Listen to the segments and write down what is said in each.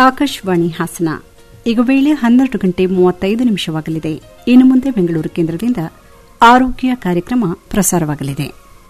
ಆಕಾಶವಾಣಿ ಹಾಸನ ಈಗ ವೇಳೆ ಹನ್ನೆರಡು ಗಂಟೆ ಮೂವತ್ತೈದು ನಿಮಿಷವಾಗಲಿದೆ ಇನ್ನು ಮುಂದೆ ಬೆಂಗಳೂರು ಕೇಂದ್ರದಿಂದ ಆರೋಗ್ಯ ಕಾರ್ಯಕ್ರಮ ಪ್ರಸಾರವಾಗಲಿದೆ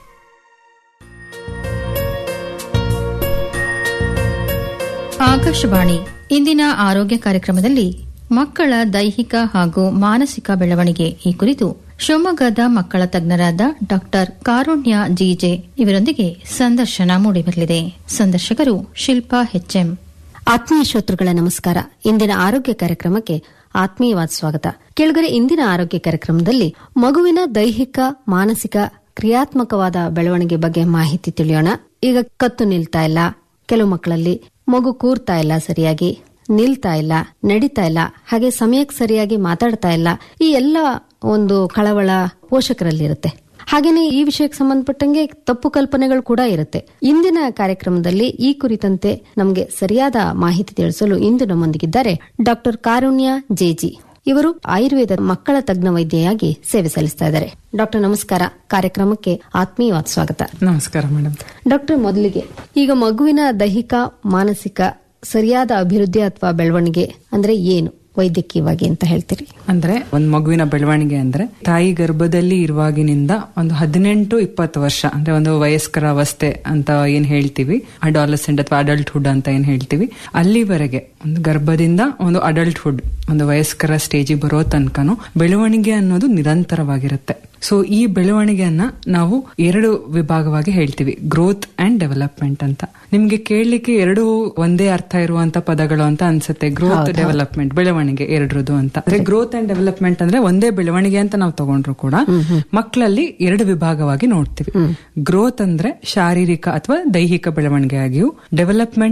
ಆಕಾಶವಾಣಿ ಇಂದಿನ ಆರೋಗ್ಯ ಕಾರ್ಯಕ್ರಮದಲ್ಲಿ ಮಕ್ಕಳ ದೈಹಿಕ ಹಾಗೂ ಮಾನಸಿಕ ಬೆಳವಣಿಗೆ ಈ ಕುರಿತು ಶಿವಮೊಗ್ಗದ ಮಕ್ಕಳ ತಜ್ಞರಾದ ಡಾಕ್ಟರ್ ಕಾರುಣ್ಯ ಜಿಜೆ ಇವರೊಂದಿಗೆ ಸಂದರ್ಶನ ಮೂಡಿಬರಲಿದೆ ಸಂದರ್ಶಕರು ಶಿಲ್ಪಾ ಎಚ್ಎಂ ಆತ್ಮೀಯ ಶ್ರೋತೃಗಳ ನಮಸ್ಕಾರ ಇಂದಿನ ಆರೋಗ್ಯ ಕಾರ್ಯಕ್ರಮಕ್ಕೆ ಆತ್ಮೀಯವಾದ ಸ್ವಾಗತ ಕೆಳಗರೆ ಇಂದಿನ ಆರೋಗ್ಯ ಕಾರ್ಯಕ್ರಮದಲ್ಲಿ ಮಗುವಿನ ದೈಹಿಕ ಮಾನಸಿಕ ಕ್ರಿಯಾತ್ಮಕವಾದ ಬೆಳವಣಿಗೆ ಬಗ್ಗೆ ಮಾಹಿತಿ ತಿಳಿಯೋಣ ಈಗ ಕತ್ತು ನಿಲ್ತಾ ಇಲ್ಲ ಕೆಲವು ಮಕ್ಕಳಲ್ಲಿ ಮಗು ಕೂರ್ತಾ ಇಲ್ಲ ಸರಿಯಾಗಿ ನಿಲ್ತಾ ಇಲ್ಲ ನಡೀತಾ ಇಲ್ಲ ಹಾಗೆ ಸಮಯಕ್ಕೆ ಸರಿಯಾಗಿ ಮಾತಾಡ್ತಾ ಇಲ್ಲ ಈ ಎಲ್ಲ ಒಂದು ಕಳವಳ ಪೋಷಕರಲ್ಲಿರುತ್ತೆ ಹಾಗೇನೆ ಈ ವಿಷಯಕ್ಕೆ ಸಂಬಂಧಪಟ್ಟಂಗೆ ತಪ್ಪು ಕಲ್ಪನೆಗಳು ಕೂಡ ಇರುತ್ತೆ ಇಂದಿನ ಕಾರ್ಯಕ್ರಮದಲ್ಲಿ ಈ ಕುರಿತಂತೆ ನಮಗೆ ಸರಿಯಾದ ಮಾಹಿತಿ ತಿಳಿಸಲು ಇಂದು ನಮ್ಮೊಂದಿಗಿದ್ದಾರೆ ಡಾಕ್ಟರ್ ಕಾರುಣ್ಯ ಜೆಜಿ ಇವರು ಆಯುರ್ವೇದ ಮಕ್ಕಳ ತಜ್ಞ ವೈದ್ಯೆಯಾಗಿ ಸೇವೆ ಸಲ್ಲಿಸ್ತಾ ಇದ್ದಾರೆ ಡಾಕ್ಟರ್ ನಮಸ್ಕಾರ ಕಾರ್ಯಕ್ರಮಕ್ಕೆ ಆತ್ಮೀಯವಾದ ಸ್ವಾಗತ ನಮಸ್ಕಾರ ಮೇಡಮ್ ಡಾಕ್ಟರ್ ಮೊದಲಿಗೆ ಈಗ ಮಗುವಿನ ದೈಹಿಕ ಮಾನಸಿಕ ಸರಿಯಾದ ಅಭಿವೃದ್ಧಿ ಅಥವಾ ಬೆಳವಣಿಗೆ ಅಂದ್ರೆ ಏನು ವೈದ್ಯಕೀಯವಾಗಿ ಅಂತ ಹೇಳ್ತೀರಿ ಅಂದ್ರೆ ಒಂದ್ ಮಗುವಿನ ಬೆಳವಣಿಗೆ ಅಂದ್ರೆ ತಾಯಿ ಗರ್ಭದಲ್ಲಿ ಇರುವಾಗಿನಿಂದ ಒಂದು ಹದಿನೆಂಟು ಇಪ್ಪತ್ತು ವರ್ಷ ಅಂದ್ರೆ ಒಂದು ವಯಸ್ಕರ ಅವಸ್ಥೆ ಅಂತ ಏನ್ ಹೇಳ್ತೀವಿ ಅಡಾಲಸೆಂಟ್ ಅಥವಾ ಅಡಲ್ಟ್ಹುಡ್ ಅಂತ ಏನ್ ಹೇಳ್ತೀವಿ ಅಲ್ಲಿವರೆಗೆ ಒಂದು ಗರ್ಭದಿಂದ ಒಂದು ಅಡಲ್ಟ್ಹುಡ್ ಒಂದು ವಯಸ್ಕರ ಸ್ಟೇಜಿಗೆ ಬರೋ ತನಕನು ಬೆಳವಣಿಗೆ ಅನ್ನೋದು ನಿರಂತರವಾಗಿರುತ್ತೆ ಸೊ ಈ ಬೆಳವಣಿಗೆಯನ್ನ ನಾವು ಎರಡು ವಿಭಾಗವಾಗಿ ಹೇಳ್ತೀವಿ ಗ್ರೋತ್ ಅಂಡ್ ಡೆವಲಪ್ಮೆಂಟ್ ಅಂತ ನಿಮ್ಗೆ ಕೇಳಲಿಕ್ಕೆ ಎರಡು ಒಂದೇ ಅರ್ಥ ಇರುವಂತ ಪದಗಳು ಅಂತ ಅನ್ಸುತ್ತೆ ಗ್ರೋತ್ ಡೆವಲಪ್ಮೆಂಟ್ ಬೆಳವಣಿಗೆ ಎರಡರದು ಅಂತ ಅಂದ್ರೆ ಗ್ರೋತ್ ಅಂಡ್ ಡೆವಲಪ್ಮೆಂಟ್ ಅಂದ್ರೆ ಒಂದೇ ಬೆಳವಣಿಗೆ ಅಂತ ನಾವು ತಗೊಂಡ್ರು ಕೂಡ ಮಕ್ಕಳಲ್ಲಿ ಎರಡು ವಿಭಾಗವಾಗಿ ನೋಡ್ತೀವಿ ಗ್ರೋತ್ ಅಂದ್ರೆ ಶಾರೀರಿಕ ಅಥವಾ ದೈಹಿಕ ಬೆಳವಣಿಗೆ ಆಗಿಯೂ ಡೆವಲಪ್ಮೆಂಟ್